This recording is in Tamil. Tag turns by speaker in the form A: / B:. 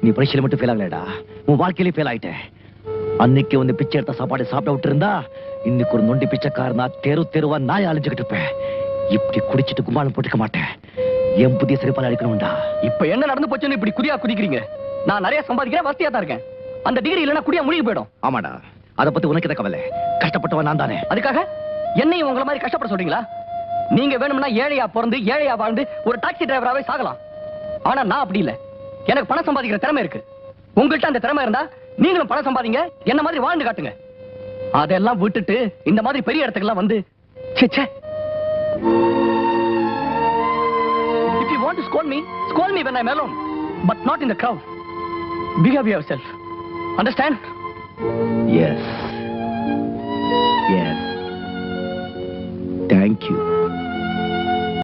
A: நீ பரீட்சையில மட்டும் ஃபெயில் ஆகலடா உன் வாழ்க்கையிலே ஃபெயில் ஆயிட்ட அன்னைக்கு வந்து பிச்சை எடுத்த சாப்பாடு சாப்பிட விட்டு இருந்தா இன்னைக்கு ஒரு நொண்டி பிச்சைக்காரனா தெரு தெருவா நாய் அழிஞ்சுக்கிட்டு இருப்பேன் இப்படி குடிச்சிட்டு கும்பாலம் போட்டுக்க மாட்டேன் என் புதிய சிறப்பால் அடிக்கணும்டா
B: இப்ப என்ன நடந்து போச்சுன்னு இப்படி குதியா குதிக்கிறீங்க நான் நிறைய சம்பாதிக்கிறேன் வசதியா தான் இருக்கேன் அந்த டிகிரி இல்லைன்னா குடியா முழுகி போயிடும்
A: ஆமாடா அத பத்தி உனக்கு எத கவலை கஷ்டப்பட்டவன் நான் தானே
B: அதுக்காக என்னையும் உங்களை மாதிரி கஷ்டப்பட சொல்றீங்களா நீங்க வேணும்னா ஏழையா பிறந்து ஏழையா வாழ்ந்து ஒரு டாக்ஸி டிரைவராவே சாகலாம் ஆனா நான் அப்படி இல்ல எனக்கு பணம் சம்பாதிக்கிற திறமை இருக்கு உங்கள்கிட்ட அந்த திறமை இருந்தா நீங்களும் பணம் சம்பாதிங்க என்ன மாதிரி வாழ்ந்து காட்டுங்க அதெல்லாம் விட்டுட்டு இந்த மாதிரி பெரிய இடத்துக்குலாம் வந்து ச்சே, ச்சே. If you want to scold me, scold me when I'm alone, but not in the crowd. Behave yourself. Understand?
A: Yes yes thank you